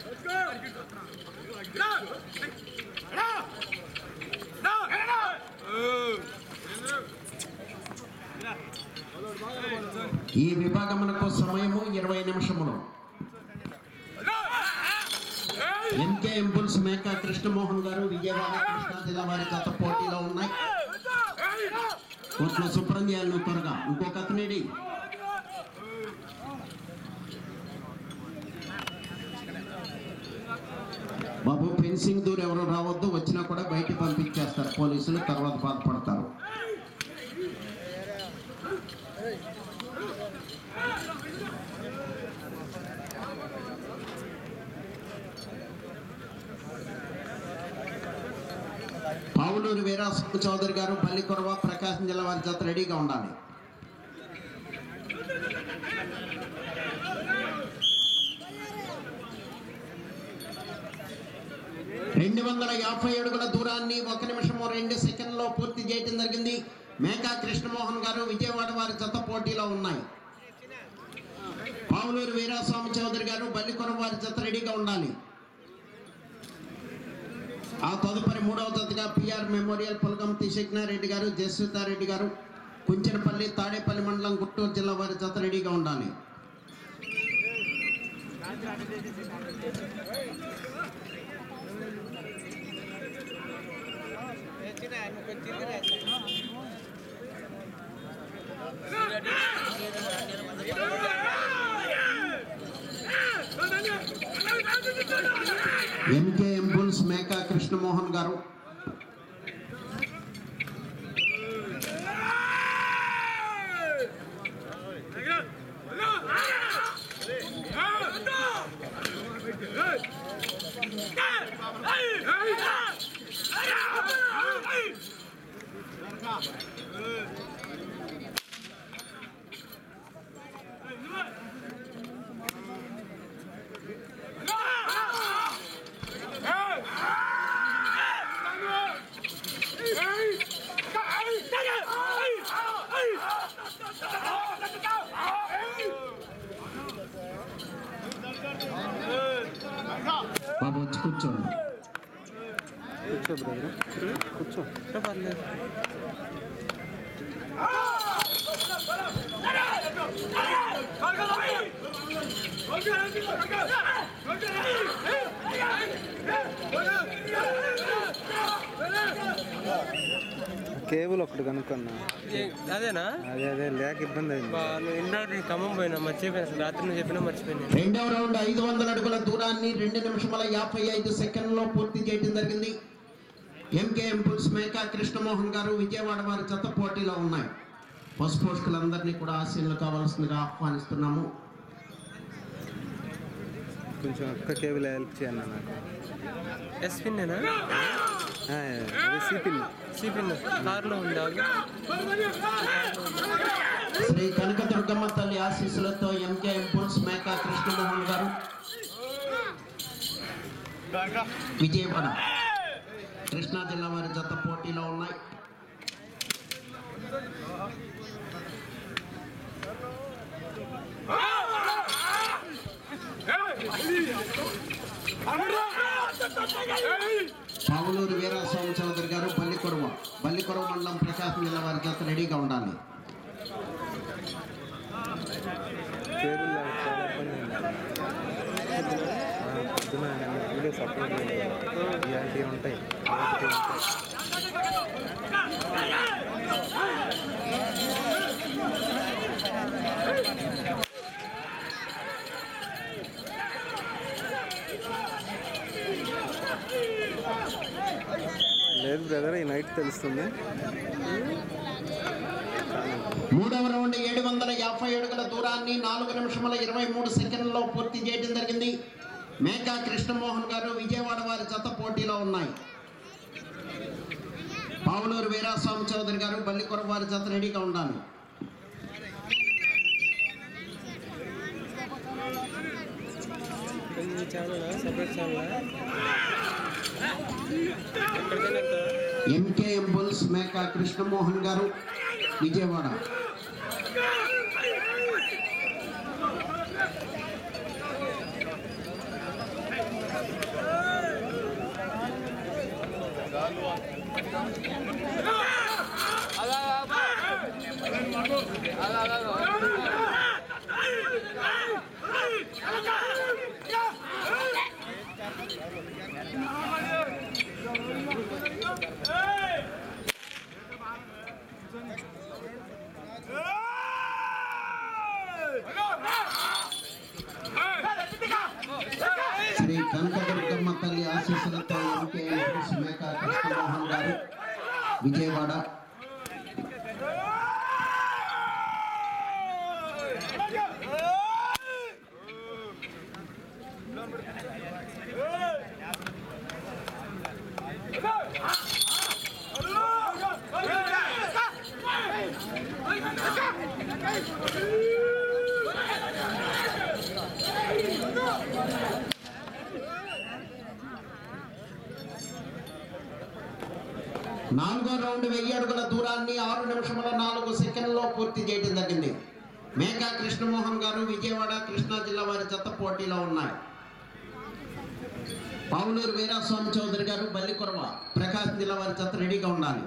ఈ విభాగమునకు సమయము ఇరవై నిమిషములు ఎంకేఎం బుల్స్ మేకా కృష్ణమోహన్ గారు విజయవాడ కృష్ణా జిల్లా వారి గత పోటీలో ఉన్నాయి కోట్ల శుభ్రం చేయాలి నువ్వు త్వరగా ఇంకొక అతనేడి బాబు ఫెన్సింగ్ దూరం ఎవరు రావద్దు వచ్చినా కూడా బయటికి పంపించేస్తారు పోలీసులు తర్వాత బాధపడతారు పావులూరు వీరాసు చౌదరి గారు పల్లికొరవ ప్రకాశం జిల్లా వారి జత రెడీగా ఉండాలి రెండు వందల యాభై అడుగుల దూరాన్ని ఒక నిమిషము రెండు సెకండ్లో పూర్తి చేయడం జరిగింది మేకా కృష్ణమోహన్ గారు విజయవాడ వారి జత పోటీలో ఉన్నాయి పావులూరు వీరాస్వామి చౌదరి గారు బల్లికొర వారి జత రెడీగా ఉండాలి ఆ తదుపరి మూడవ జతగా పిఆర్ మెమోరియల్ పులగం రెడ్డి గారు జస్వితారెడ్డి గారు కుంచెనపల్లి తాడేపల్లి మండలం గుంటూరు జిల్లా వారి జత రెడీగా ఉండాలి ఎంకేఎం బుల్స్ మేకా కృష్ణమోహన్ గారు బాబు వచ్చి కూర్చోండి కూర్చో బ్రదర్ కూర్చో పర్లేదు కేబుల్ ఒకటి కనుక్కున్నా ఏ- అదేనా అదే అదే లేక ఇబ్బంది అయింది బా, నువ్వు ఇంట్లో ఖమ్మం పోయినా మర్చిపోయినా అసలు రాత్రి నువ్వు చెప్పినా మర్చిపోయినా రెండవ రౌండ్ ఐదు వందల అడుగుల దూరాన్ని రెండు నిమిషముల యాభై ఐదు సెకండ్లో పూర్తి చేయడం జరిగింది ఎంకేఎం పుల్స్ మేకా కృష్ణమోహన్ గారు విజయవాడ వారి జత పోటీలో ఉన్నాయి పసు పోషకులందరినీ కూడా ఆశీనులు కావాల్సిందిగా ఆహ్వానిస్తున్నాము కొంచెం ఒక్క కేబుల్ హెల్ప్ చేయండి నాకు ఎస్పిన్నేనా ఆ, అదే సిపిన్ సిపిన్ కార్లో ఉందా శ్రీ కనకదుర్గమ్మ తల్లి ఆశీస్సులతో ఎంకేఎం పుల్స్ మేకా కృష్ణమోహన్ గారు విజయవాడ కృష్ణా జిల్లా వారి జత పోటీలో ఉన్నాయి పావులూరు వీరాస్వామి చౌదరి గారు బల్లికొరవ బల్లికొరవ మండలం ప్రకాశం జిల్లా వారి జత రెడీగా ఉండాలి కేబుల్ లేక చాలా ఇబ్బంది అయింది ఆ, పొద్దున వీడియోస్ అప్లోడ్ చేయాలి ఇలాంటివి ఉంటాయి ఇలాంటివి ఉంటాయి. లేదు బ్రదర్ ఈ నైట్ తెలుస్తుంది మూడవ రౌండ్ ఏడు వందల యాభై అడుగుల దూరాన్ని నాలుగు నిమిషముల ఇరవై మూడు సెకండ్లలో పూర్తి చేయడం జరిగింది మేకా కృష్ణమోహన్ గారు విజయవాడ వారి జత పోటీలో ఉన్నాయి పావులూరు వీరాస్వామి చౌదరి గారు బల్లికొర వారి జత రెడీగా ఉండాలి ఈ ఛానల్ సపరేట్ ఛానల్ ఎక్కడికైనా వెళ్తావా? ఎంకేఎం బుల్స్ మేకా కృష్ణమోహన్ గారు విజయవాడ శ్రీ కనకదుర్గమ్మ తల్లి ఆశీస్సులతో ఎంకే ఎంపీస్ మేకా కృష్ణమోహన్ గారు విజయవాడ నాలుగో రౌండ్ వెయ్యి అడుగుల దూరాన్ని ఆరు నిమిషముల నాలుగు సెకండ్లో పూర్తి చేయడం జరిగింది మేఘా కృష్ణమోహన్ గారు విజయవాడ కృష్ణా జిల్లా వారి జత పోటీలో ఉన్నాయి పావులూరు వీరాస్వామి చౌదరి గారు బల్లికొరవ ప్రకాశం జిల్లా వారి జత రెడీగా ఉండాలి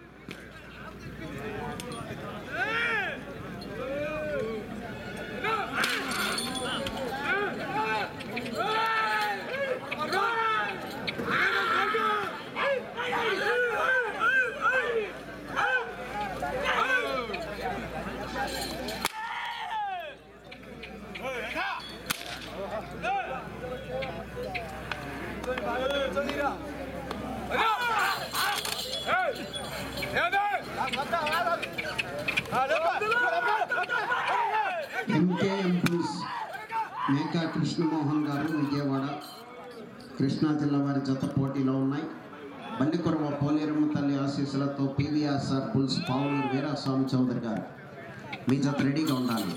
ఎంకే ఎంపీస్ మేకా కృష్ణమోహన్ గారు విజయవాడ కృష్ణా జిల్లా వారి జత పోటీలో ఉన్నాయి బండికొరవ పోలేరమ్మ తల్లి ఆశీస్సులతో పీవీఆర్ఆర్ బుల్స్ పావులూరు వీరాస్వామి చౌదరి గారు మీ జత రెడీగా ఉండాలి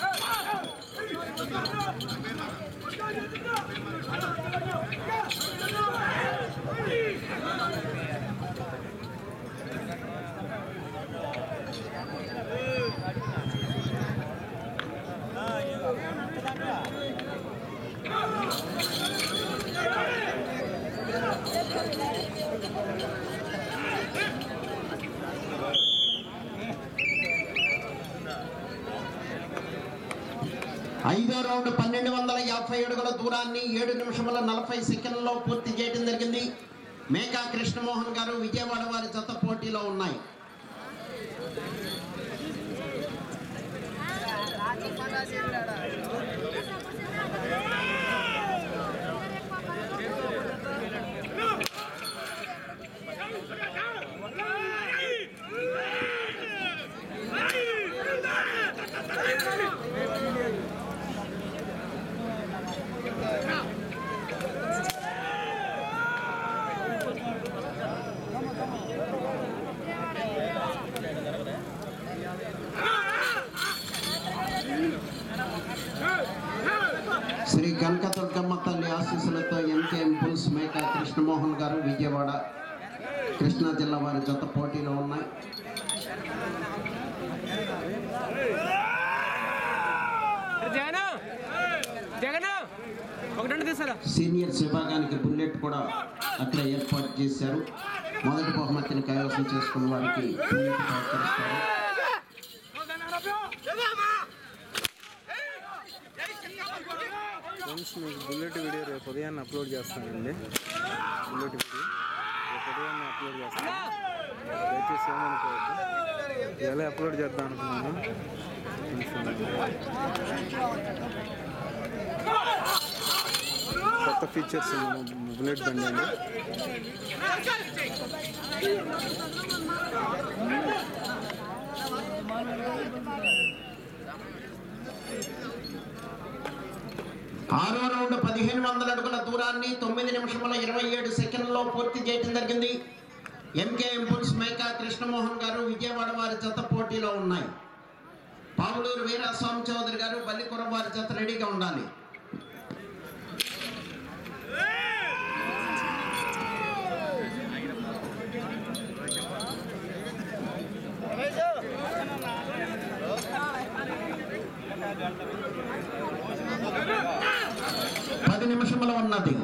ఐదో రౌండ్ పన్నెండు వందల యాభై అడుగుల దూరాన్ని ఏడు నిమిషముల నలభై సెకండ్లలో పూర్తి చేయడం జరిగింది మేకా కృష్ణమోహన్ గారు విజయవాడ వారి జత పోటీలో ఉన్నాయి శ్రీ కనకదుర్గమ్మ తల్లి ఆశీస్సులతో ఎంకేఎం పుల్స్ మేక కృష్ణమోహన్ గారు విజయవాడ కృష్ణా జిల్లా వారి జత పోటీలో ఉన్నాయి జగన్ జగన్ ఒకటి తీసారా సీనియర్స్ విభాగానికి బుల్లెట్ కూడా అక్కడ ఏర్పాటు చేశారు మొదటి బహుమతిని కైవసం చేసుకున్న వారికి బుల్లెట్ సహకరిస్తారు ఫ్రెండ్స్ మీకు బుల్లెట్ వీడియో రేపు ఉదయాన్నే అప్లోడ్ చేస్తానండి బుల్లెట్ వీడియో రేపు ఉదయాన్నే అప్లోడ్ చేస్తాను దయచేసి ఏమనుకోవద్దు ఎలా అప్లోడ్ చేద్దాం అనుకున్నాను కొత్త ఫీచర్స్ బుల్లెట్ బండి అండి ఆరో రౌండ్ పదిహేను వందల అడుగుల దూరాన్ని తొమ్మిది నిమిషముల ఇరవై ఏడు సెకండ్లో పూర్తి చేయడం జరిగింది ఎంకేఎం పుల్స్ మేకా కృష్ణమోహన్ గారు విజయవాడ వారి జత పోటీలో ఉన్నాయి పావులూరు వీరాస్వామి చౌదరి గారు బల్లికురం వారి జత రెడీగా ఉండాలి పది నిమిషముల ఉన్నది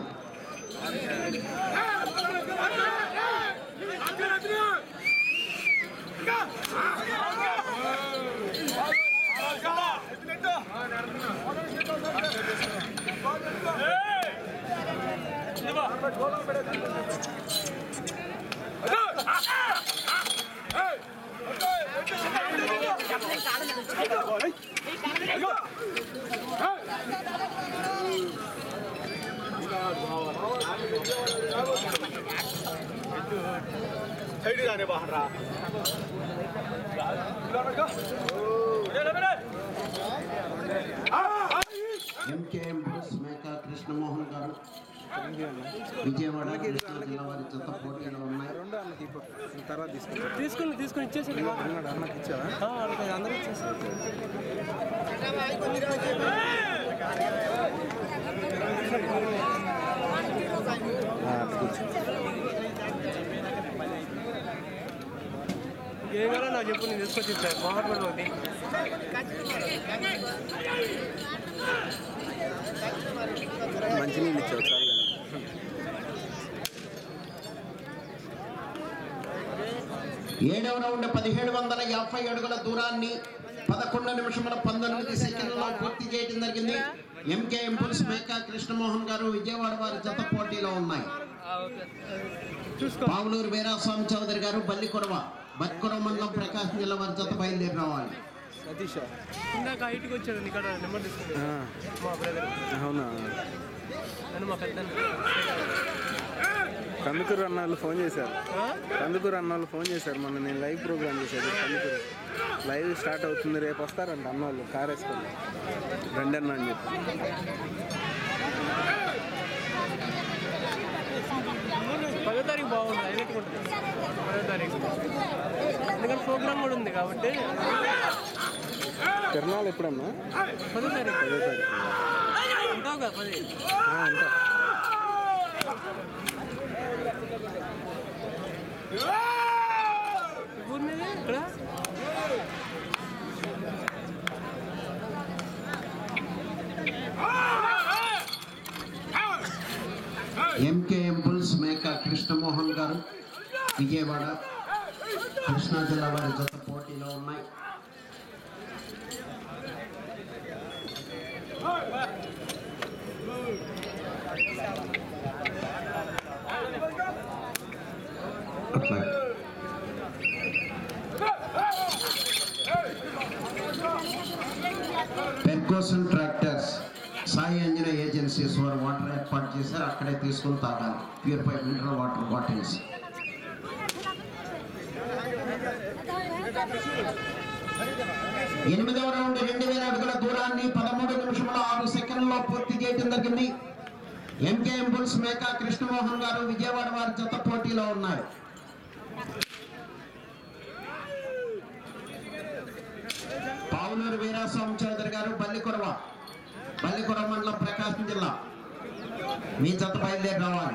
ఎంకేఎం బుల్స్ మేకా కృష్ణమోహన్ గారు థ్యాంక్ యూ అన్న విజయవాడ కృష్ణా జిల్లా వారి జత పోటీలో ఉన్నాయి రెండు అన్నకి ఇవ్వు. నేను తర్వాత తీసుకుంటా తీసుకుని తీసుకుని ఇచ్చేసి అన్నాడు అన్నకి ఇచ్చావా అందరూ ఇచ్చేసి ఆ, అటు కూర్చో. ఏం కావాలో నాకు చెప్పు నేను తీసుకొచ్చి ఇస్తాను మొహట్ కూడా ఒకటి మంచినీళ్ళు ఇచ్చావు చాలు కానీ. ఏడవ రౌండ్ పదిహేడు వందల యాభై అడుగుల దూరాన్ని పదకొండు నిమిషముల పంతొమ్మిది సెకండ్లో పూర్తి చేయడం జరిగింది ఎంకే ఇంపుల్స్ మేకా కృష్ణమోహన్ గారు విజయవాడ వారి జత పోటీలో ఉన్నాయి చూసుకో పావులూరు వీరాస్వామి చౌదరి గారు బల్లికొరవ బత్కొర మండలం ప్రకాశం జిల్లా వారి జత బయలుదేరి రావాలి సతీషా ఇందాక హైట్కి వచ్చాడు ఇక్కడ నెంబర్ తీసుకుని ఆ, మా బ్రదర్ అవునా నన్ను మా పెద్ద కందుకూరు అన్న వాళ్ళు ఫోన్ చేశారు కందుకూరు అన్న వాళ్ళు ఫోన్ చేశారు మొన్న నేను లైవ్ ప్రోగ్రామ్ చేశాను కందుకూరు లైవ్ స్టార్ట్ అవుతుంది రేపు వస్తారంట అన్న వాళ్ళు కార్ వేసుకొని రండి అన్న అని చెప్పి పదో తారీఖు బాగుంది హైలైట్ ఉంటుంది పదో తారీఖు ఎందుకంటే ప్రోగ్రామ్ కూడా ఉంది కాబట్టి తిరణాలు ఎప్పుడన్నా పదో తారీఖు పదో తారీఖు ఉంటావు కదా పది ఆ, అంతా ఊరి మీద ఇక్కడ ఎంకేఎం బుల్స్ మేకా కృష్ణమోహన్ గారు విజయవాడ కృష్ణా జిల్లా వారి జత పోటీలో ఉన్నాయి అట్లా పెర్కోసన్ ట్రాక్టర్స్ సాయి అంజన ఏజెన్సీస్ వారు వాటర్ ఏర్పాటు చేశారు అక్కడే తీసుకొని తాగాలి ప్యూరిఫై మినరల్ వాటర్ బాటిల్స్ ఎనిమిదవ రౌండ్ రెండు వేల అడుగుల దూరాన్ని పదమూడు నిమిషముల ఆరు సెకండ్లో పూర్తి చేయడం జరిగింది ఎంకేఎం బుల్స్ మేకా కృష్ణమోహన్ గారు విజయవాడ వారి జత పోటీలో ఉన్నాయి పావులూరు వీరాస్వామి చౌదరి గారు బల్లికొరవ బల్లికొరవ మండలం ప్రకాశం జిల్లా మీ జత బయలుదేరి రావాలి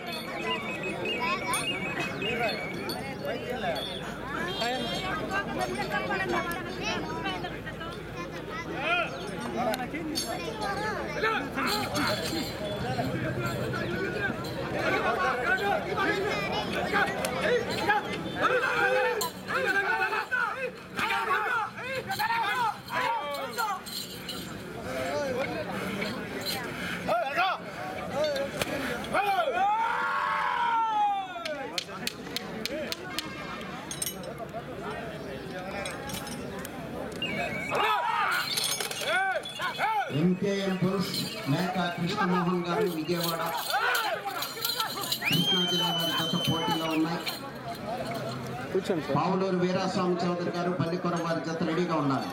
ఎంకేఎం పుల్స్ మేకా కృష్ణమోహన్ గారు విజయవాడ కృష్ణా జిల్లా వారి జత పోటీలో ఉన్నాయి కూర్చోండి సార్ పావులూరు వీరాస్వామి చౌదరి గారు పల్లికొర వారి జత రెడీగా ఉన్నారు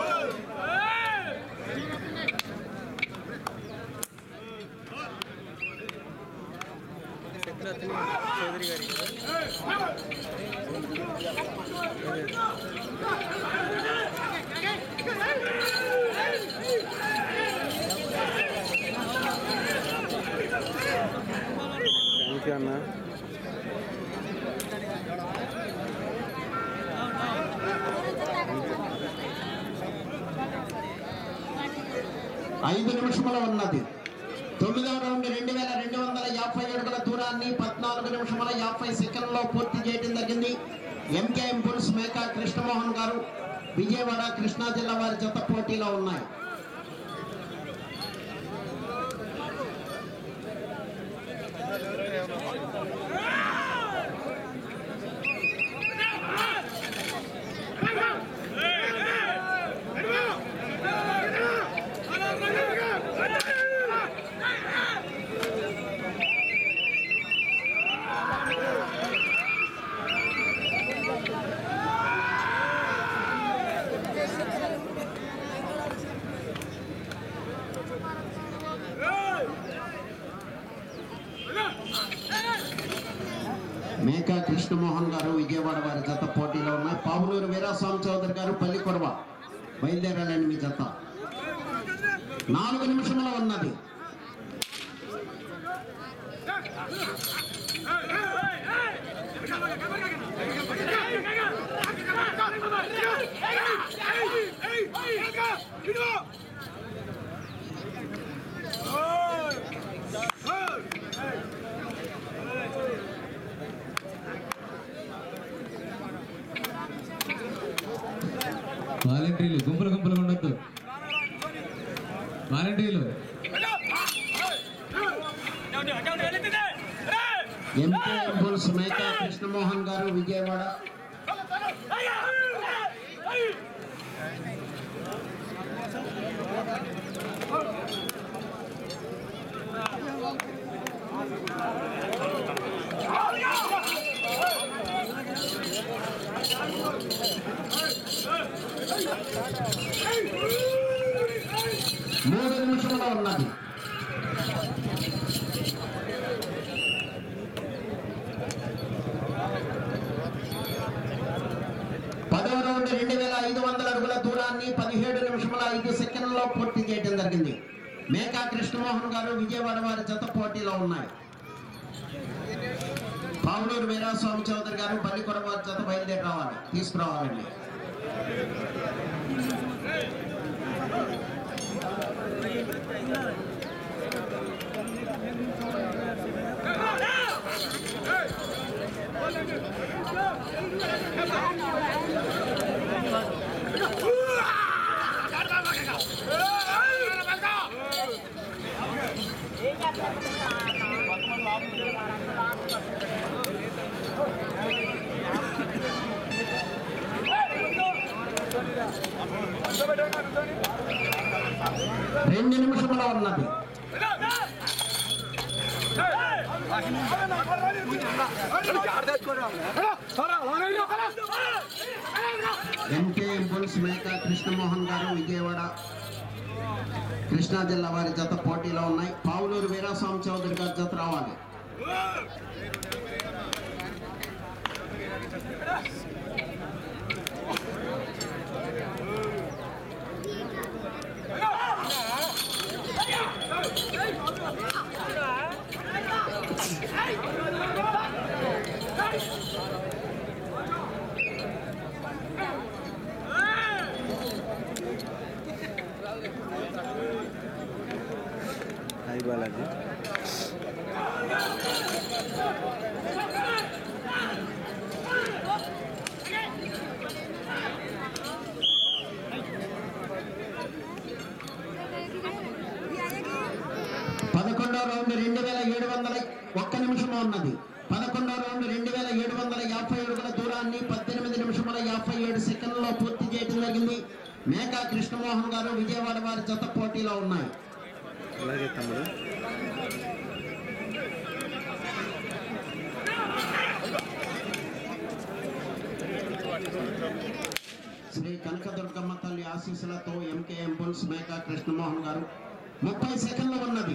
చక్రవర్తిని చౌదరి గారి థ్యాంక్ యూ అన్న ఐదు నిమిషముల ఉన్నది తొమ్మిదవ రౌండ్ రెండు వేల రెండు వందల యాభై అడుగుల దూరాన్ని పద్నాలుగు నిమిషముల యాభై సెకండ్లో పూర్తి చేయడం జరిగింది ఎంకేఎం పుల్స్ మేకా కృష్ణమోహన్ గారు విజయవాడ కృష్ణా జిల్లా వారి జత పోటీలో ఉన్నాయి మేకా కృష్ణమోహన్ గారు విజయవాడ వారి జత పోటీలో ఉన్నాయి పావులూరు వీరాస్వామి చౌదరి గారు పల్లి కొడవ బయలుదేరాలని మీ జత నాలుగు నిమిషంలో ఉన్నది వాలంటీర్లు గుంపులు గుంపులు ఉండొద్దు వాలంటీర్లు ఎంకే బుల్స్ మేకా కృష్ణమోహన్ గారు విజయవాడ మూడు నిమిషంలో ఉన్నది పదవ రౌండ్ రెండు వేల ఐదు వందల అడుగుల దూరాన్ని పదిహేడు నిమిషముల ఐదు సెకండ్లలో పూర్తి చేయడం జరిగింది మేకా కృష్ణమోహన్ గారు విజయవాడ వారి జత పోటీలో ఉన్నాయి పావులూరు వీరాస్వామి చౌదరి గారు పల్లికొడ వారి జత బయలుదేరి రావాలి తీసుకురావాలండి రెండు నిమిషముల ఉన్నది ఎంకే బుల్స్ మేకా కృష్ణమోహన్ గారు విజయవాడ కృష్ణా జిల్లా వారి జత పోటీలో ఉన్నాయి పావులూరు వీరాస్వామి చౌదరి గారి జత రావాలి హాయ్ బాలాజీ పదకొండవ రౌండ్ రెండు వేల ఏడు వందల ఒక్క నిమిషము ఉన్నది పదకొండవ రౌండ్ రెండు వేల ఏడు వందల యాభై అడుగుల దూరాన్ని పద్దెనిమిది నిమిషముల యాభై ఏడు సెకండ్లలో పూర్తి చేయడం జరిగింది మేకా కృష్ణమోహన్ గారు విజయవాడ వారి జత పోటీలో ఉన్నాయి అలాగే తమ్ముడు శ్రీ కనకదుర్గమ్మ తల్లి ఆశీస్సులతో ఎంకేఎం బుల్స్ మేకా కృష్ణమోహన్ గారు ముప్పై సెకండ్లు ఉన్నది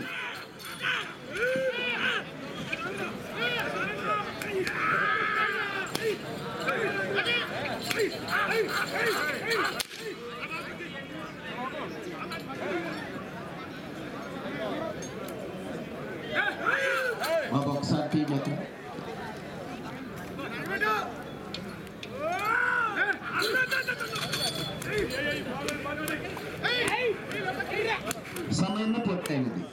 బాబు ఒకసారి తీయబోతు సమయం పూర్తయినది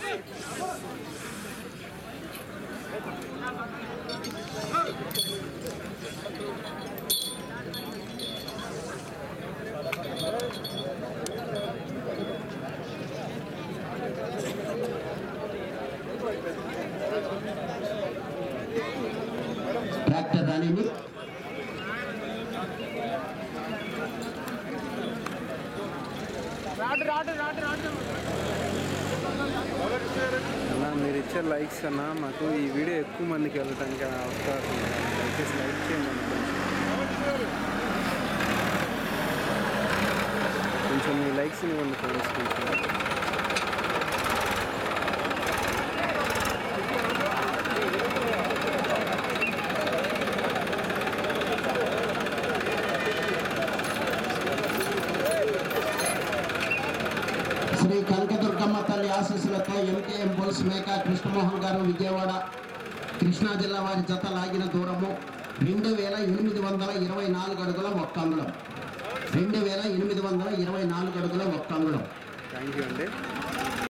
ట్రాక్టర్ రానిది రాడు రాడు రాడు రాడు అన్న మీరు ఇచ్చే లైక్స్ అన్న మాకు ఈ వీడియో ఎక్కువ మందికి వెళ్ళడానికి అవకాశం ఉంది. దయచేసి లైక్ చేయండి అన్న కొంచెం. కొంచెం మీ లైక్స్ ఇవ్వండి ఫ్రెండ్స్ కొంచెం తల్లి ఆశీస్సులతో ఎంకేఎం బుల్స్ మేకా కృష్ణమోహన్ గారు విజయవాడ కృష్ణా జిల్లా వారి జత లాగిన దూరము రెండు వేల ఎనిమిది వందల ఇరవై నాలుగు అడుగుల ఒక్క అంగుళం రెండు వేల ఎనిమిది వందల ఇరవై నాలుగు అడుగుల ఒక్క అంగుళం థ్యాంక్ యూ అండి